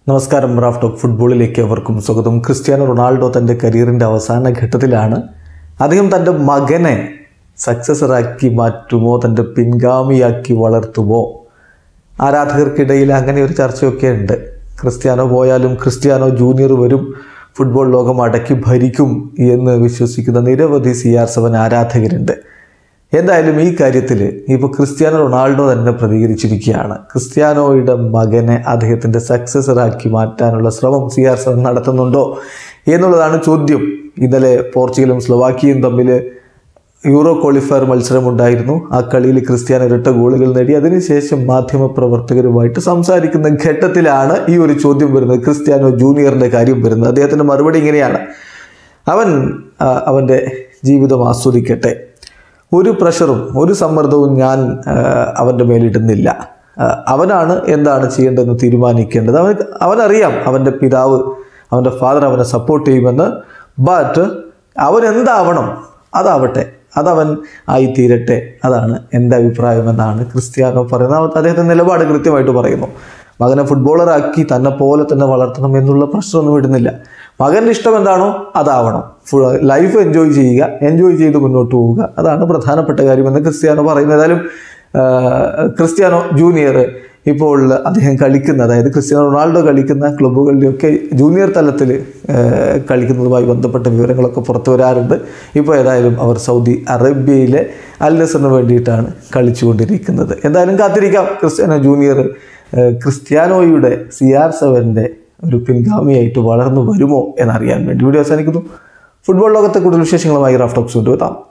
നമസ്കാരം Raf talk ഫുട്ബോളിലേക്ക് അവർക്കും സ്വാഗതം ക്രിസ്ത്യാനോ റൊണാൾഡോ തൻ്റെ കരിയറിൻ്റെ അവസാന ഘട്ടത്തിലാണ് അദ്ദേഹം തൻ്റെ മകനെ സക്സസറാക്കി മാറ്റുമോ തൻ്റെ പിൻഗാമിയാക്കി വളർത്തുമോ ആരാധകർക്കിടയിൽ അങ്ങനെ ഒരു ചർച്ചയൊക്കെ ഉണ്ട് ക്രിസ്ത്യാനോ പോയാലും ക്രിസ്ത്യാനോ ജൂനിയർ വരും ഫുട്ബോൾ ലോകം അടക്കി ഭരിക്കും എന്ന് വിശ്വസിക്കുന്ന നിരവധി സി ആർ സെവൻ ആരാധകരുണ്ട് എന്തായാലും ഈ കാര്യത്തിൽ ഇപ്പോൾ ക്രിസ്ത്യാനോ റൊണാൾഡോ തന്നെ പ്രതികരിച്ചിരിക്കുകയാണ് ക്രിസ്ത്യാനോയുടെ മകനെ അദ്ദേഹത്തിൻ്റെ സക്സസറാക്കി മാറ്റാനുള്ള ശ്രമം സി ആർ സെവൻ നടത്തുന്നുണ്ടോ എന്നുള്ളതാണ് ചോദ്യം ഇന്നലെ പോർച്ചുഗലും സ്ലൊവാക്കിയയും തമ്മിൽ യൂറോ ക്വാളിഫയർ മത്സരമുണ്ടായിരുന്നു ആ കളിയിൽ ക്രിസ്ത്യാനോ ഇരട്ട ഗോളുകൾ നേടി അതിനുശേഷം മാധ്യമപ്രവർത്തകരുമായിട്ട് സംസാരിക്കുന്ന ഘട്ടത്തിലാണ് ഈ ഒരു ചോദ്യം വരുന്നത് ക്രിസ്ത്യാനോ ജൂനിയറിൻ്റെ കാര്യം വരുന്നത് അദ്ദേഹത്തിൻ്റെ മറുപടി ഇങ്ങനെയാണ് അവൻ ആ, അവൻ്റെ ജീവിതം ആസ്വദിക്കട്ടെ ഒരു പ്രഷറും ഒരു സമ്മർദ്ദവും ഞാൻ ആ, അവൻ്റെ മേലിടുന്നില്ല ആ, അവനാണ് എന്താണ് ചെയ്യേണ്ടതെന്ന് തീരുമാനിക്കേണ്ടത് അവൻ അവനറിയാം അവൻ്റെ പിതാവ് അവൻ്റെ ഫാദർ അവനെ സപ്പോർട്ട് ചെയ്യുമെന്ന് ബട്ട് അവൻ എന്താവണം അതാവട്ടെ അതവൻ ആയിത്തീരട്ടെ അതാണ് എൻ്റെ അഭിപ്രായം എന്നാണ് ക്രിസ്ത്യാനോ പറയുന്നത് അവ- അദ്ദേഹത്തിൻ്റെ നിലപാട് കൃത്യമായിട്ട് പറയുന്നു മകനെ ഫുട്ബോളറാക്കി തന്നെ പോലെ തന്നെ വളർത്തണം എന്നുള്ള പ്രശ്നമൊന്നും ഇടുന്നില്ല മകൻ്റെ ഇഷ്ടം എന്താണോ അതാവണം ഫുൾ ലൈഫ് എൻജോയ് ചെയ്യുക എൻജോയ് ചെയ്ത് മുന്നോട്ട് പോവുക അതാണ് പ്രധാനപ്പെട്ട കാര്യമെന്ന് ക്രിസ്ത്യാനോ പറയുന്നത് ഏതായാലും ആ, ക്രിസ്ത്യാനോ ജൂനിയർ ഇപ്പോൾ അദ്ദേഹം കളിക്കുന്ന അതായത് ക്രിസ്ത്യാനോ റൊണാൾഡോ കളിക്കുന്ന ക്ലബ്ബുകളിലൊക്കെ ജൂനിയർ തലത്തിൽ കളിക്കുന്നതുമായി ബന്ധപ്പെട്ട വിവരങ്ങളൊക്കെ പുറത്തു വരാറുണ്ട് ഇപ്പോൾ ഏതായാലും അവർ സൗദി അറേബ്യയിലെ അൽ നസറിന് വേണ്ടിയിട്ടാണ് കളിച്ചുകൊണ്ടിരിക്കുന്നത് എന്തായാലും കാത്തിരിക്കാം ക്രിസ്ത്യാനോ ജൂനിയർ ഏഹ്, ക്രിസ്ത്യാനോയുടെ സി ആർ സെവൻ്റെ ഒരു പിൻഗാമിയായിട്ട് വളർന്നു വരുമോ എന്നറിയാൻ വേണ്ടി വീഡിയോ അവസാനിക്കുന്നു ഫുട്ബോൾ ലോകത്തെ കൂടുതൽ വിശേഷങ്ങളുമായി റാഫ്റ്റോക്സ് കൊണ്ടുവെത്താം